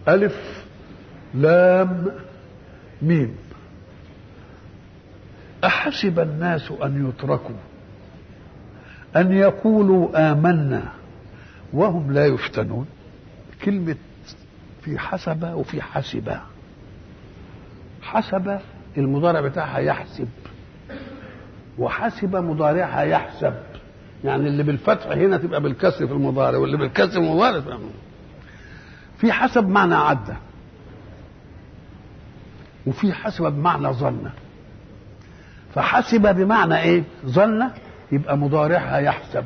ألف لام ميم أحسب الناس أن يتركوا أن يقولوا آمنا وهم لا يفتنون كلمة في حسب وفي حسب حسب المضارع بتاعها يحسب وحسب مضارعها يحسب يعني اللي بالفتح هنا تبقى بالكسر في المضارع واللي بالكسر في المضارع تبقى في حسب معنى عدى وفي حسب بمعنى ظن فحسب بمعنى ايه ظن يبقى مضارعها يحسب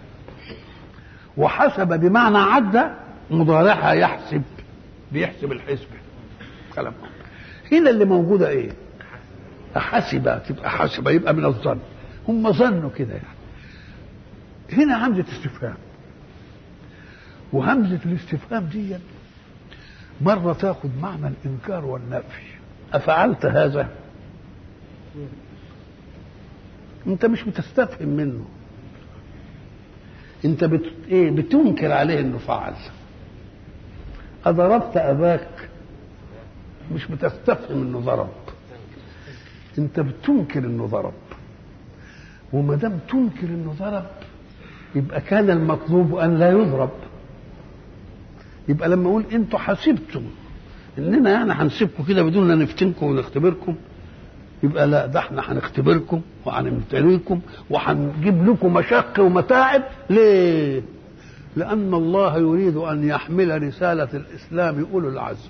وحسب بمعنى عدى مضارعها يحسب بيحسب الحسبة كلام هنا اللي موجودة ايه حسب تبقى حسب يبقى من الظن هم ظنوا كده يعني هنا همزة استفهام وهمزة الاستفهام دي مرة تاخد معنى الإنكار والنفي أفعلت هذا أنت مش بتستفهم منه أنت بت... إيه بتنكر عليه إنه فعل أضربت أباك مش بتستفهم إنه ضرب أنت بتنكر إنه ضرب وما دام تنكر إنه ضرب يبقى كان المطلوب أن لا يضرب يبقى لما اقول انتوا حسبتم اننا يعني هنسيبكم كده بدون ان نفتنكم ونختبركم يبقى لا ده احنا هنختبركم وهنمتليكم وهنجيب لكم مشق ومتاعب ليه؟ لأن الله يريد أن يحمل رسالة الإسلام أولو العزم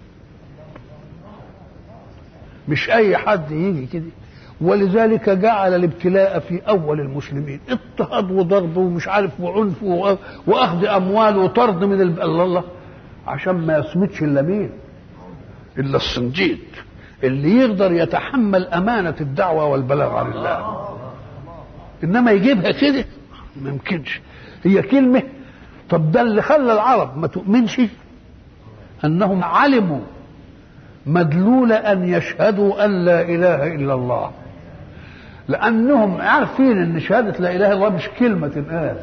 مش أي حد يجي كده ولذلك جعل الابتلاء في أول المسلمين اضطهاد وضرب ومش عارف وعنف وأخذ أموال وطرد من الب... الله الله عشان ما يصمتش إلا مين إلا الصنديد اللي يقدر يتحمل أمانة الدعوة والبلاغ عن الله إنما يجيبها كده ما يمكنش هي كلمة طب ده اللي خلى العرب ما تؤمنش أنهم علموا مدلول أن يشهدوا أن لا إله إلا الله لأنهم عارفين أن شهادة لا إله إلا الله مش كلمة تنقال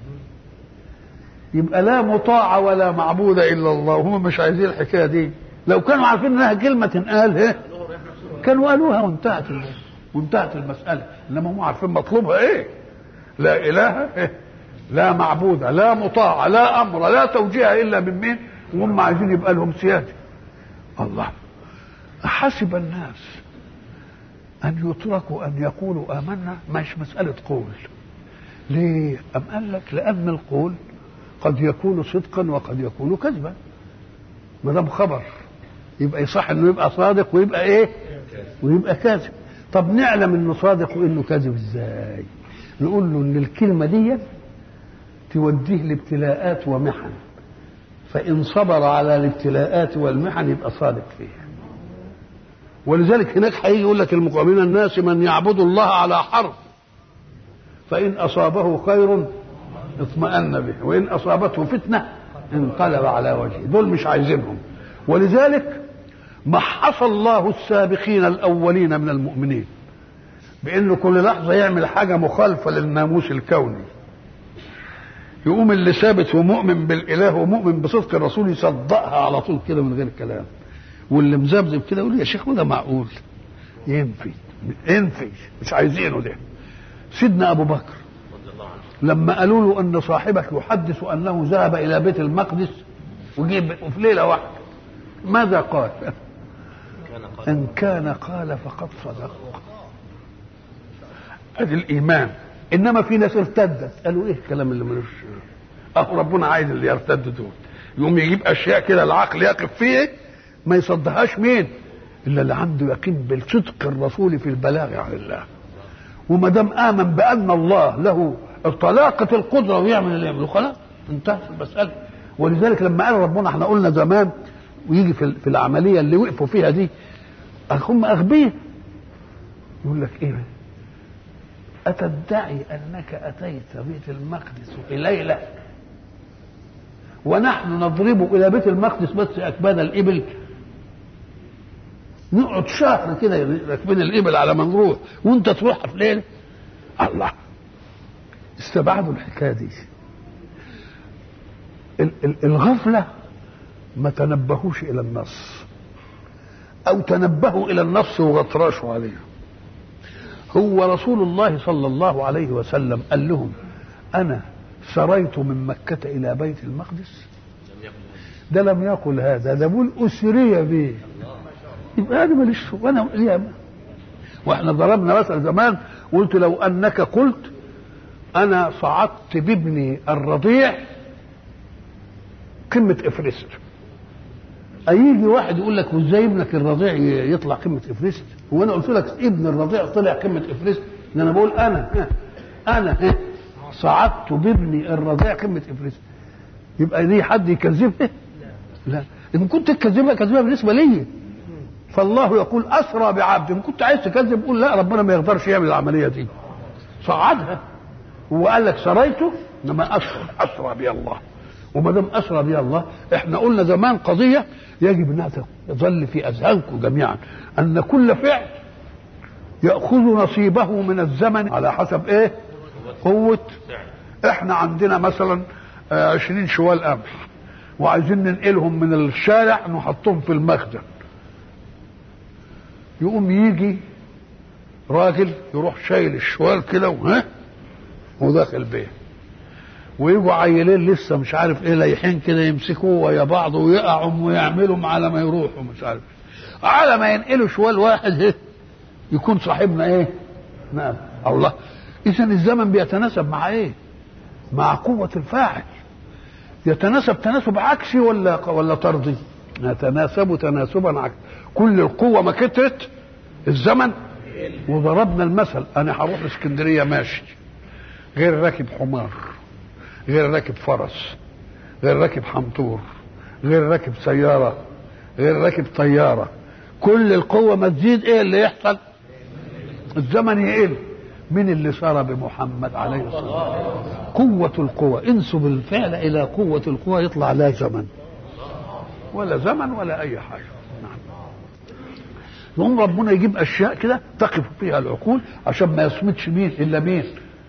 يبقى لا مطاع ولا معبود إلا الله وهم مش عايزين الحكاية دي لو كانوا عارفين أنها كلمة تنقال إيه كانوا قالوها وانتهت وانتهت المسألة إنما هم عارفين مطلوبها إيه لا إله إيه لا معبود لا مطاع لا أمر لا توجيه إلا من مين وهم عايزين يبقى لهم سيادة الله حسب الناس أن يتركوا أن يقولوا آمنا مش مسألة قول ليه؟ أم قال لك لأن القول قد يكون صدقا وقد يكون كذبا ما دام خبر يبقى يصح انه يبقى صادق ويبقى ايه؟ ويبقى كاذب طب نعلم انه صادق وانه كاذب ازاي؟ نقول له ان الكلمه دي توديه لابتلاءات ومحن فان صبر على الابتلاءات والمحن يبقى صادق فيها ولذلك هناك هيجي يقول لك المقابلين الناس من يعبد الله على حرف فإن أصابه خير اطمأن به وإن أصابته فتنة انقلب على وجهه دول مش عايزينهم ولذلك محص الله السابقين الأولين من المؤمنين بأنه كل لحظة يعمل حاجة مخالفة للناموس الكوني يقوم اللي ثابت ومؤمن بالإله ومؤمن بصدق الرسول يصدقها على طول كده من غير كلام واللي مذبذب كده يقول يا شيخ ده معقول ينفي ينفي مش عايزينه ده سيدنا ابو بكر لما قالوا له ان صاحبك يحدث انه ذهب الى بيت المقدس وجيب وفي ليله واحده ماذا قال؟ ان كان قال فقد صدق ادي الايمان انما في ناس ارتدت قالوا ايه الكلام اللي ملوش اهو ربنا عايز اللي يرتد دول يقوم يجيب اشياء كده العقل يقف فيه ما يصدقهاش مين الا اللي عنده يقين بالصدق الرسول في البلاغ عن الله وما دام امن بان الله له طلاقه القدره ويعمل اللي يعمله خلاص انتهت المساله ولذلك لما قال ربنا احنا قلنا زمان ويجي في, في العمليه اللي وقفوا فيها دي هم اغبياء يقول لك ايه أتدعي أنك أتيت بيت المقدس في ليلة ونحن نضرب إلى بيت المقدس بس أكباد الإبل نقعد شهر كده راكبين الإبل على ما نروح وأنت تروح في ليلة الله استبعدوا الحكاية دي الغفلة ما تنبهوش الى النص او تنبهوا الى النص وغطرشوا عليه هو رسول الله صلى الله عليه وسلم قال لهم انا سريت من مكة الى بيت المقدس ده لم يقل هذا ده بيقول اسري به يبقى انا ماليش وانا ليه واحنا ضربنا مثلا زمان قلت لو انك قلت انا صعدت بابني الرضيع قمه افرست هيجي واحد يقول لك وازاي ابنك الرضيع يطلع قمه افرست هو انا قلت لك ابن الرضيع طلع قمه افرست ده انا بقول انا انا صعدت بابني الرضيع قمه افرست يبقى دي حد يكذبها لا ان كنت تكذبها كذبها بالنسبه لي فالله يقول اسرى بعبد ان كنت عايز تكذب قول لا ربنا ما يقدرش يعمل العمليه دي صعدها هو قال لك سريته انما اسرى اسرى بي الله وما دام اسرى بي الله احنا قلنا زمان قضيه يجب انها تظل في اذهانكم جميعا ان كل فعل ياخذ نصيبه من الزمن على حسب ايه قوه احنا عندنا مثلا عشرين شوال قمح وعايزين ننقلهم من الشارع نحطهم في المخزن يقوم يجي راجل يروح شايل الشوال كده وها وداخل بيه ويجوا عيلين لسه مش عارف ايه لايحين كده يمسكوه ويا بعض ويقعوا ويعملوا على ما يروحوا مش عارف على ما ينقلوا شوال واحد ايه يكون صاحبنا ايه نعم الله اذا الزمن بيتناسب مع ايه مع قوة الفاعل يتناسب تناسب عكسي ولا ولا طردي يتناسب تناسبا عكسي كل القوة ما كترت الزمن وضربنا المثل انا هروح اسكندرية ماشي غير راكب حمار غير راكب فرس غير راكب حمطور غير راكب سيارة غير راكب طيارة كل القوة ما تزيد ايه اللي يحصل الزمن يقل من اللي صار بمحمد عليه الصلاة والسلام قوة القوة انسب الفعل إلى قوة القوة يطلع لا زمن ولا زمن ولا أي حاجة نعم يقوم ربنا يجيب أشياء كده تقف فيها العقول عشان ما يصمتش مين إلا مين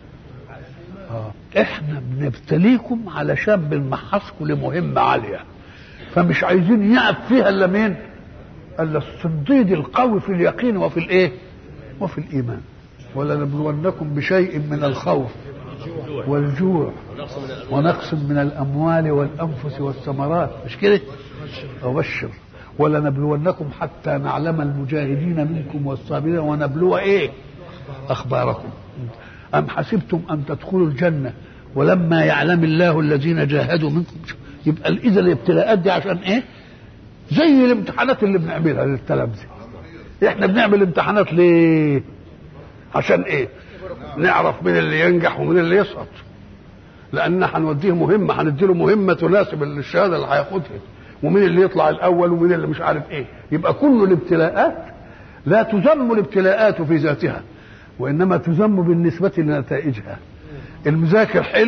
آه. احنا بنبتليكم علشان بنمحصكم لمهمة عالية فمش عايزين يقف فيها الا مين؟ الا الصديد القوي في اليقين وفي الايه؟ وفي الايمان ولنبلونكم بشيء من الخوف والجوع ونقص من الاموال والانفس والثمرات مش كده؟ وبشر ولنبلونكم حتى نعلم المجاهدين منكم والصابرين ونبلو ايه؟ اخباركم أم حسبتم أن تدخلوا الجنة ولما يعلم الله الذين جاهدوا منكم يبقى إذا الابتلاءات دي عشان إيه؟ زي الامتحانات اللي بنعملها للتلامذة إحنا بنعمل امتحانات ليه؟ عشان إيه؟ نعرف مين اللي ينجح ومين اللي يسقط لأن هنوديه مهمة هنديله مهمة تناسب الشهادة اللي هياخدها ومين اللي يطلع الأول ومين اللي مش عارف إيه يبقى كل الابتلاءات لا تذم الابتلاءات في ذاتها وانما تذم بالنسبه لنتائجها المذاكر حلو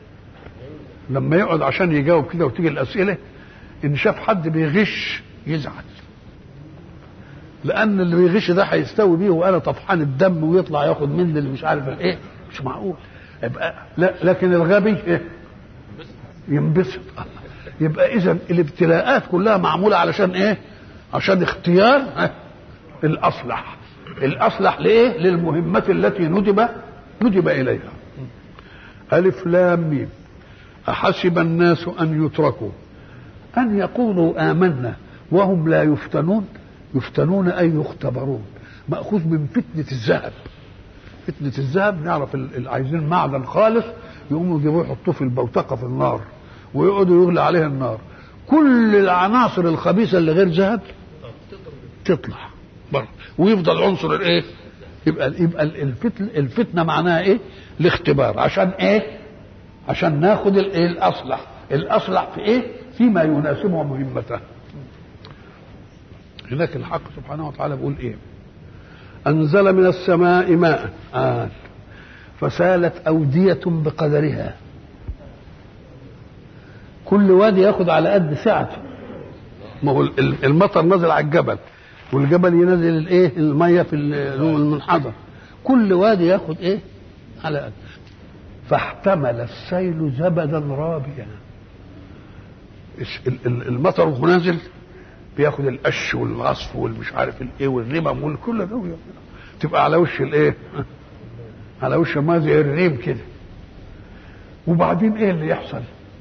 لما يقعد عشان يجاوب كده وتيجي الاسئله ان شاف حد بيغش يزعل لان اللي بيغش ده هيستوي بيه وانا طفحان الدم ويطلع ياخد مني اللي مش عارف الايه مش معقول يبقى لا لكن الغبي ايه ينبسط يبقى اذا الابتلاءات كلها معموله علشان ايه عشان اختيار الاصلح الاصلح لايه للمهمه التي ندب ندب اليها الف لام ميم احسب الناس ان يتركوا ان يقولوا امنا وهم لا يفتنون يفتنون اي يختبرون ماخوذ من فتنه الذهب فتنه الذهب نعرف اللي عايزين معدن خالص يقوموا يجيبوه يحطوه في البوتقه في النار ويقعدوا يغلى عليه النار كل العناصر الخبيثه اللي غير ذهب تطلع بره ويفضل عنصر الايه يبقى يبقى الفتن الفتنه معناها ايه الاختبار عشان ايه عشان ناخد الايه الاصلح الاصلح في ايه فيما يناسبه مهمته هناك الحق سبحانه وتعالى بيقول ايه انزل من السماء ماء آه. فسالت اوديه بقدرها كل وادي ياخد على قد سعته ما هو المطر نزل على الجبل والجبل ينزل الايه الميه في المنحدر كل وادي ياخد ايه على قد فاحتمل السيل زبدا رابيا المطر وهو نازل بياخد القش والعصف والمش عارف الايه والرمم والكل ده تبقى على وش الايه على وش ما زي الريم كده وبعدين ايه اللي يحصل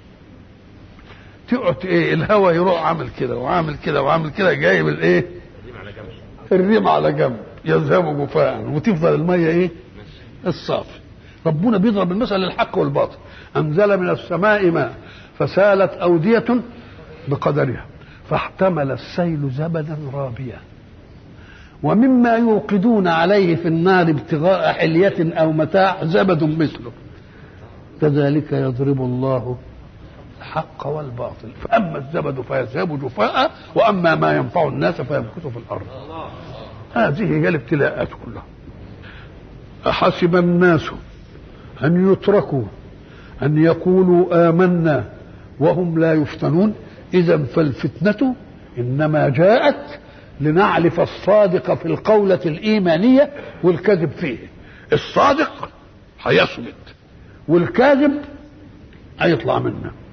تقعد ايه الهواء يروح عامل كده وعامل كده وعامل كده جايب الايه الريم على جنب يذهب جفاء وتفضل الميه ايه الصافي ربنا بيضرب المثل للحق والباطل انزل من السماء ماء فسالت اوديه بقدرها فاحتمل السيل زبدا رابيا ومما يوقدون عليه في النار ابتغاء حلية أو متاع زبد مثله كذلك يضرب الله الحق والباطل فأما الزبد فيذهب جفاء وأما ما ينفع الناس فيمكث في الأرض هذه هي الابتلاءات كلها أحسب الناس أن يتركوا أن يقولوا آمنا وهم لا يفتنون إذا فالفتنة إنما جاءت لنعرف الصادق في القولة الإيمانية والكذب فيه الصادق هيثبت والكاذب هيطلع منه